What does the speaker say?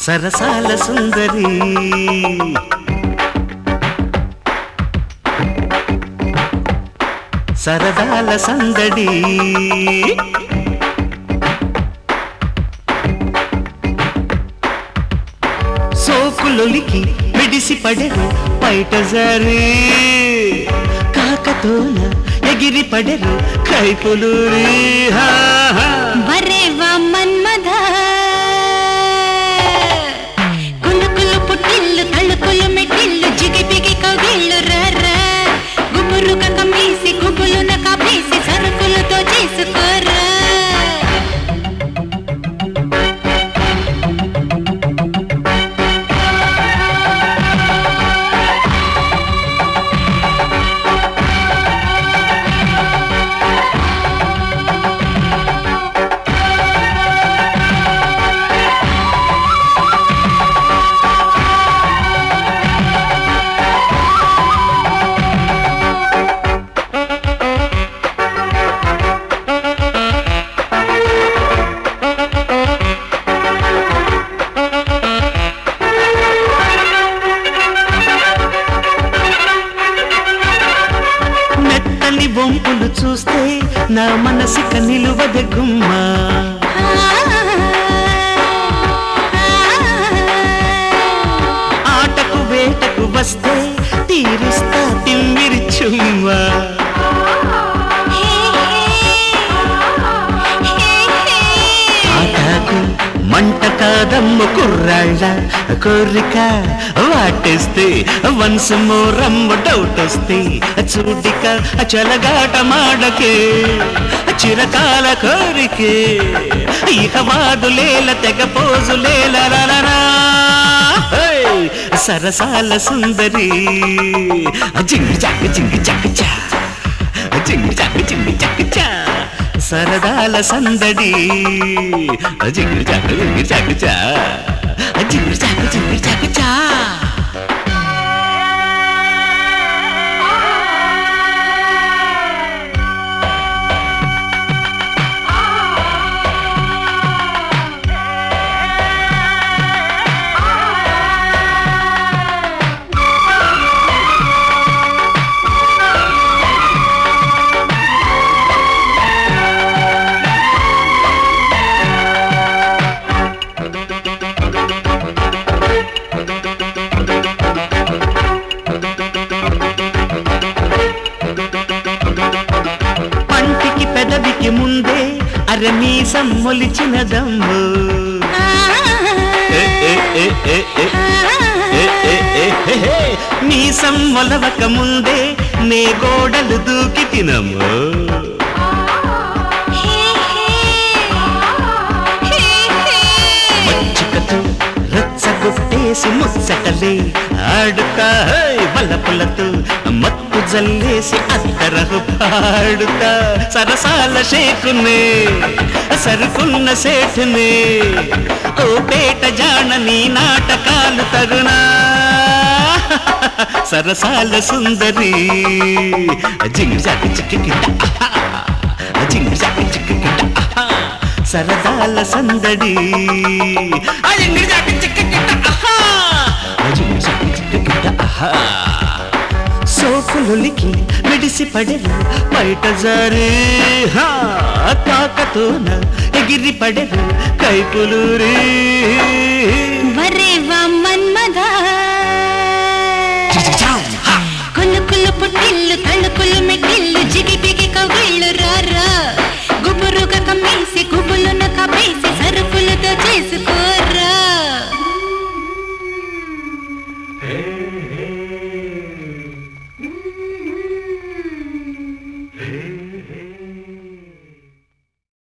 సరసాల సుందరి సరదాల సందడి సోకులొలికి విడిసి పడెరు బయట జరి కాకతోన ఎగిరి పడెరు కైపులూరి హా హా. వరేవా మన్మధ కులుకులు పుట్టిల్లు తళుకులు మెట్టిల్లు జిగిపిగి కౌగిళ్ళు రర్ర గుబురుక కమ్మేసి గుబులున కప్పేసి సరుకులతో చేసుకోరా మెత్తని బొంపులు చూస్తే నా మనసిక నిలువద గుమ్మా ఆటకు వేటకు వస్తే తీరుస్తా తిమ్మిరి చుమ్మా ఆటకు మంట కాదమ్మ కుర్రాళ్ళ కోరిక వాటేస్తే వన్స్ మోరమ్మ డౌట్ వస్తే చూడిక చలగాట మాడకే చిరకాల కోరికే ఇక వాదులేల తెగ పోజులేల రలనా హేయ్! సరసాల సుందరి జింగి చాక జింగి చాక చా జింగి చాక జింగి చాక చా సరదాల సందడి జింగి చాక జింగి చాక చా జింగి చాక జింగి చాక చా పంటికి పెదవికి ముందే అరమీసం మొలిచిన దమ్ము ఏ, ఏ, ఏ, ఏ, ఏ. ఏ, ఏ, ఏ, హే, హే. మీసం మొలవక ముందే నే గోడలు దూకి తినము మచ్చికతో రచ్చగొట్టేసి ముచ్చటలే ఆడుతా హేయ్, వలపులతో మత్తు జల్లేసి అద్దరహు పాడుతా సరసాల షేకునే సరుకున్న సేఠునే ఓ పేట జాన నీ నాటకాలు తరుణా సరసాల సుందరి జింగి జాకి చిక్కి జింగి జాకి చిక్కి సరదాల సందడి ఆ జింగిడి జాకి చిక్కి జింగిడి జాకి చిక్కి సోకులొలికి విడిసి పడెరు బయట జారే హా, తాకతోన ఎగిరి పడెరు కైపులూరి వరేవా మన్మధ